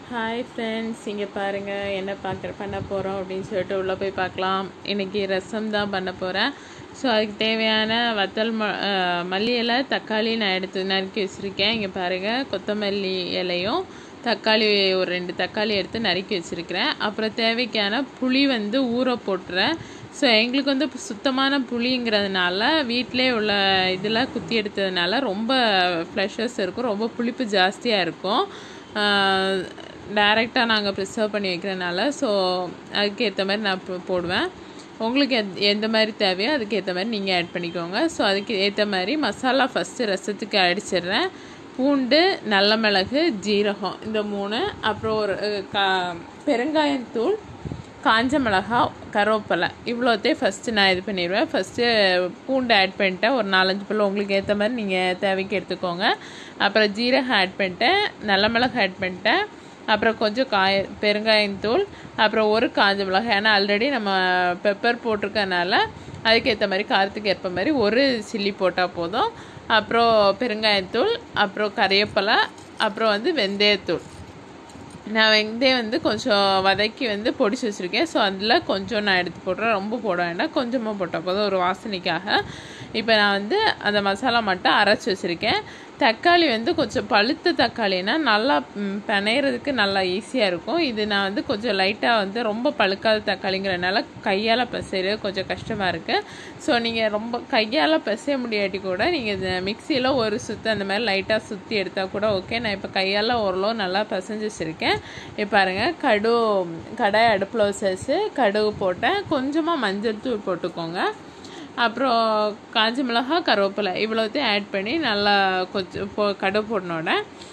hi friends இங்கே பாருங்கள் என்ன பார்க்குற பண்ண போகிறோம் அப்படின்னு சொல்லிட்டு உள்ளே போய் பார்க்கலாம் இன்றைக்கி ரசம் தான் பண்ண போகிறேன் ஸோ அதுக்கு தேவையான வத்தல் ம அஹ், மல்லி இலை தக்காளி நான் எடுத்து நறுக்கி வச்சுருக்கேன் இங்கே பாருங்கள் கொத்தமல்லி இலையும் தக்காளி ஒரு ரெண்டு தக்காளி எடுத்து நறுக்கி வச்சுருக்கிறேன் அப்புறம் தேவைக்கான புளி வந்து ஊற போட்டுறேன் ஸோ எங்களுக்கு வந்து இப்ப சுத்தமான புளிங்கிறதுனால வீட்டிலே உள்ள இதெல்லாம் குத்தி எடுத்ததுனால ரொம்ப ஃப்ளஷஸ் இருக்கும் ரொம்ப புளிப்பு ஜாஸ்தியாக இருக்கும் டைரெக்டாக நாங்கள் ப்ரிசர்வ் பண்ணி வைக்கிறனால ஸோ அதுக்கேற்ற மாதிரி நான் போ- போடுவேன் உங்களுக்கு எத் எந்த மாதிரி தேவையோ அதுக்கேற்ற மாதிரி நீங்கள் ஆட் பண்ணிக்கோங்க ஸோ அதுக்கு ஏற்ற மாதிரி மசாலா ஃபஸ்ட்டு ரசத்துக்கு அடிச்சிடுறேன் பூண்டு நல்ல மிளகு ஜீரகம் இந்த மூணு அப்புறம் ஒரு அஹ், கா பெருங்காயத்தூள் காஞ்ச மிளகா கருவேப்பிலை இவ்வளோத்தையும் ஃபஸ்ட்டு நான் இது பண்ணிடுவேன் ஃபஸ்ட்டு பூண்டு ஆட் பண்ணிட்டேன் ஒரு நாலஞ்சு பல்லு உங்களுக்கு ஏற்ற மாதிரி நீங்கள் தேவைக்கு எடுத்துக்கோங்க அப்புறம் ஜீரகம் ஆட் பண்ணிட்டேன் நல்ல மிளகு ஆட் பண்ணிட்டேன் அப்புறம் கொஞ்சம் காய பெருங்காயத்தூள் அப்புறம் ஒரு காஞ்ச மிளகாய் ஏன்னா ஆல்ரெடி நம்ம பெப்பர் போட்டிருக்கனால அதுக்கேற்ற மாதிரி காரத்துக்கு ஏற்ப மாதிரி ஒரு சில்லி போட்டால் போதும் அப்புறம் பெருங்காயத்தூள் அப்புறம் கறிவேப்பிலை அப்புறம் வந்து வெந்தயத்தூள் நான் வெந்தயம் வந்து கொஞ்சம் வதக்கி வந்து பொடிச்சு வச்சுருக்கேன் ஸோ அதில் கொஞ்சம் நான் எடுத்து போடுறேன் ரொம்ப போட வேண்டாம் கொஞ்சமாக போட்டால் போதும் ஒரு வாசனைக்காக இப்போ நான் வந்து அந்த மசாலா மட்டும் அரைச்சி வச்சுருக்கேன் தக்காளி வந்து கொஞ்சம் பழுத்த தக்காளினா நல்லா ம், பிணையிறதுக்கு நல்லா ஈஸியாக இருக்கும் இது நான் வந்து கொஞ்சம் லைட்டாக வந்து ரொம்ப பழுக்காத தக்காளிங்கிறனால கையால் பிசைறது கொஞ்சம் கஷ்டமாக இருக்குது ஸோ நீங்கள் ரொம்ப கையால் பிசைய முடியாட்டி கூட நீங்கள் மிக்சியில் ஒரு சுற்று அந்த மாதிரி லைட்டாக சுற்றி எடுத்தால் கூட ஓகே நான் இப்போ கையால் ஓரளவு நல்லா பிசைஞ்சு வச்சுருக்கேன் இப்போ பாருங்கள் கடு கடாய் அடுப்பில் வச்சு கடுகு போட்டேன் கொஞ்சமாக மஞ்சள் தூள் போட்டுக்கோங்க அப்புறம் காஞ்ச மிளகா கருவேப்பிலை இவ்வளோத்தையும் ஆட் பண்ணி நல்லா கொஞ்சம் போ கடுகு போடனோட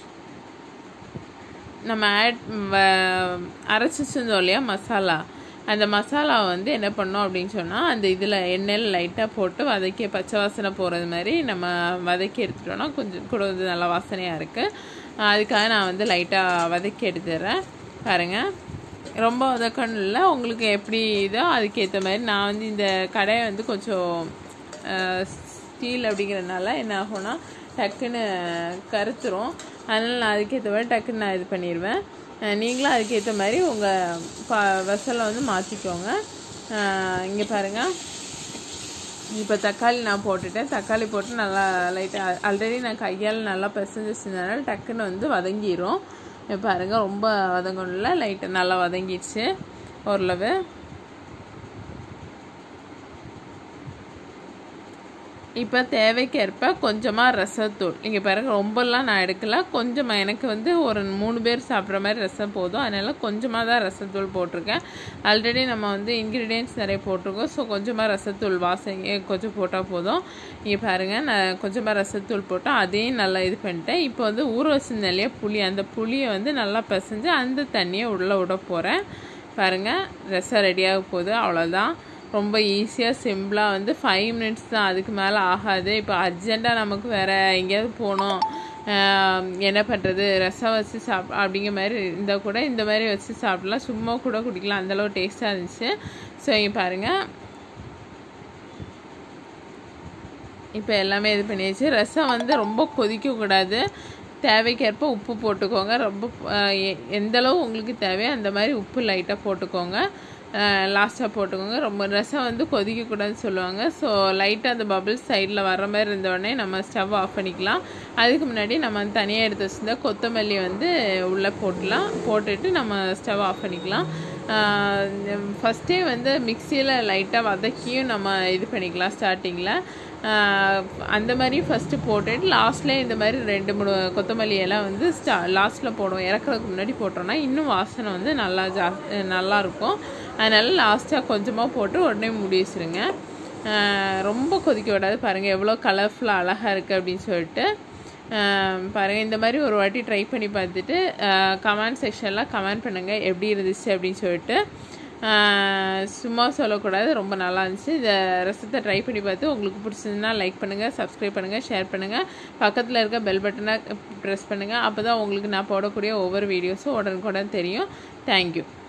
நம்ம ஆட் அரைச்சி வச்சிருந்தோம் இல்லையா மசாலா அந்த மசாலா வந்து என்ன பண்ணோம் அப்படின்னு சொன்னால் அந்த இதில் எண்ணெயில் லைட்டாக போட்டு வதக்கி பச்சை வாசனை போகிறது மாதிரி நம்ம வதக்கி எடுத்துட்டோம்னா கொஞ்சம் கூட வந்து நல்லா வாசனையாக இருக்குது அதுக்காக நான் வந்து லைட்டாக வதக்கி எடுத்துடுறேன் பாருங்கள் ரொம்ப வதக்கணும் இல்லை உங்களுக்கு எப்படி இதோ அதுக்கேற்ற மாதிரி நான் வந்து இந்த கடையை வந்து கொஞ்சம் ஸ்டீல் அப்படிங்கிறதுனால என்ன ஆகும்னா டக்குன்னு கருத்துரும் அதனால் நான் அதுக்கேற்ற மாதிரி டக்குன்னு நான் இது பண்ணிடுவேன் அஹ் நீங்களும் அதுக்கேற்ற மாதிரி உங்கள் பா வெசலை வந்து மாற்றிக்கோங்க இங்கே பாருங்கள் இப்போ தக்காளி நான் போட்டுட்டேன் தக்காளி போட்டு நல்லா லைட்டாக ஆல்ரெடி நான் கையால் நல்லா பிசைஞ்சு வச்சிருந்தனால டக்குன்னு வந்து வதங்கிரும் இப்போ பாருங்க ரொம்ப வதங்கணும்ல லைட்டாக நல்லா வதங்கிடுச்சு ஓரளவு இப்போ தேவைக்கேற்ப கொஞ்சமாக ரசத்தூள் இங்கே பாருங்க ரொம்பலாம் நான் எடுக்கல கொஞ்சமாக எனக்கு வந்து ஒரு மூணு பேர் சாப்பிட்ற மாதிரி ரசம் போதும் அதனால கொஞ்சமாக தான் ரசத்தூள் போட்டிருக்கேன் ஆல்ரெடி நம்ம வந்து இன்க்ரீடியன்ஸ் நிறைய போட்டிருக்கோம் ஸோ கொஞ்சமாக ரசத்தூள் வாசனை கொஞ்சம் போட்டால் போதும் இங்கே பாருங்கள் நான் கொஞ்சமாக ரசத்தூள் போட்டேன் அதையும் நல்லா இது பண்ணிட்டேன் இப்போ வந்து ஊற வச்சிருந்தேன் இல்லையா புளி அந்த புளியை வந்து நல்லா பிசைஞ்சு அந்த தண்ணியை உள்ளே விட போகிறேன் பாருங்கள் ரசம் ரெடியாக போகுது அவ்வளோதான் ரொம்ப ஈஸியாக சிம்பிளாக வந்து ஃபைவ் மினிட்ஸ் தான் அதுக்கு மேலே ஆகாது இப்போ அர்ஜெண்ட்டாக நமக்கு வேறு எங்கேயாவது போகணும் ஆஹ் என்ன பண்ணுறது ரசம் வச்சு சாப் அப்படிங்கிற மாதிரி இருந்தால் கூட இந்த மாதிரி வச்சு சாப்பிடலாம் சும்மா கூட குடிக்கலாம் அந்தளவு டேஸ்ட்டாக இருந்துச்சு ஸோ இங்கே பாருங்கள் இப்போ எல்லாமே இது பண்ணியாச்சு ரசம் வந்து ரொம்ப கொதிக்கக்கூடாது தேவைக்கேற்ப உப்பு போட்டுக்கோங்க ரொம்ப அஹ், எ- எந்த அளவு உங்களுக்கு தேவையோ அந்த மாதிரி உப்பு லைட்டாக போட்டுக்கோங்க லாஸ்ட்டாக போட்டுக்கோங்க ரொம்ப ரசம் வந்து கொதிக்கக்கூடாதுன்னு சொல்லுவாங்க ஸோ லைட்டாக அந்த பபிள்ஸ் சைடில் வர மாதிரி இருந்த உடனே நம்ம ஸ்டவ் ஆஃப் பண்ணிக்கலாம் அதுக்கு முன்னாடி நம்ம தனியாக எடுத்து வச்சிருந்தா கொத்தமல்லி வந்து உள்ளே போட்டுலாம் போட்டுட்டு நம்ம ஸ்டவ் ஆஃப் பண்ணிக்கலாம் ஃபஸ்ட்டே வந்து மிக்சியில் லைட்டாக வதக்கியும் நம்ம இது பண்ணிக்கலாம் ஸ்டார்டிங்கில் அந்த மாதிரி ஃபஸ்ட்டு போட்டுட்டு லாஸ்ட்லேயே இந்த மாதிரி ரெண்டு மூணு கொத்தமல்லி எல்லாம் வந்து ஸ்டா லாஸ்ட்டில் போடுவோம் இறக்குறதுக்கு முன்னாடி போட்டோம்னா இன்னும் வாசனை வந்து நல்லா ஜாஸ் நல்லா இருக்கும் அதனால லாஸ்ட்டாக கொஞ்சமாக போட்டு உடனே மூடி வச்சிருங்க ஆஹ் ரொம்ப கொதிக்க விடாது பாருங்கள் எவ்வளோ கலர்ஃபுல்லாக அழகாக இருக்குது அப்படின்னு சொல்லிட்டு ஆஹ் பாருங்க இந்த மாதிரி ஒரு வாட்டி ட்ரை பண்ணி பார்த்துட்டு கமெண்ட் செக்ஷனில் கமெண்ட் பண்ணுங்கள் எப்படி இருந்துச்சு அப்படின்னு சொல்லிட்டு ஆஹ் சும்மா சொல்லக்கூடாது ரொம்ப நல்லா இருந்துச்சு இந்த ரசத்தை ட்ரை பண்ணி பார்த்து உங்களுக்கு பிடிச்சதுன்னா லைக் பண்ணுங்கள் சப்ஸ்கிரைப் பண்ணுங்கள் ஷேர் பண்ணுங்கள் பக்கத்தில் இருக்க பெல் பட்டனை ப்ரெஸ் பண்ணுங்கள் அப்போ தான் உங்களுக்கு நான் போடக்கூடிய ஒவ்வொரு வீடியோஸும் உடனுக்குடன் தெரியும் தேங்க்யூ